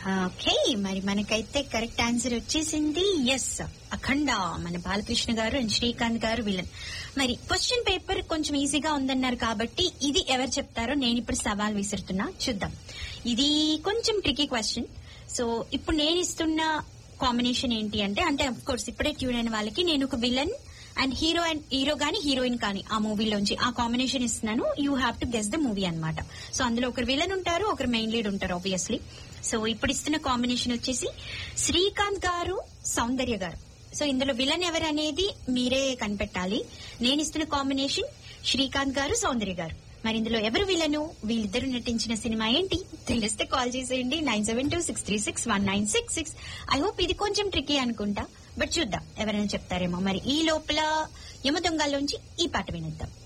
okay మరి మనకైతే correct answer వచ్చేసింది ఎస్ అఖండ మన బాలకృష్ణ గారు అండ్ శ్రీకాంత్ గారు విలన్ మరి క్వశ్చన్ పేపర్ కొంచెం ఈజీగా ఉందన్నారు కాబట్టి ఇది ఎవరు చెప్తారో నేను ఇప్పుడు సవాల్ విసురుతున్నా చూద్దాం ఇది కొంచెం ట్రికీ క్వశ్చన్ సో ఇప్పుడు నేను ఇస్తున్న కాంబినేషన్ ఏంటి అంటే అంటే అఫ్ కోర్స్ ఇప్పుడే ట్యూన్ అయిన వాళ్ళకి నేను ఒక villain and hero and hero గాని హీరోయిన్ కానీ ఆ మూవీలోంచి ఆ కాంబినేషన్ ఇస్తున్నాను you have to guess the movie అన్నమాట సో అందులో ఒకరు విలన్ ఉంటారు ఒకరు మెయిన్ లీడ్ ఉంటారు ఆబ్వియస్లీ సో ఇప్పుడు ఇస్తున్న కాంబినేషన్ వచ్చేసి శ్రీకాంత్ గారు సౌందర్య గారు సో ఇందులో విలన్ ఎవరు అనేది మీరే కనిపెట్టాలి నేను ఇస్తున్న కాంబినేషన్ శ్రీకాంత్ గారు సౌందర్య గారు మరి ఇందులో ఎవరు విలను వీళ్ళిద్దరు నటించిన సినిమా ఏంటి తెలిస్తే కాల్ చేసేయండి nine seven two six three six one nine six six I hope ఇది కొంచెం ట్రికీ అనుకుంటా బట్ చూద్దాం ఎవరైనా చెప్తారేమో మరి ఈ లోపల యమ దొంగల్లోంచి ఈ పాట వినిద్దాం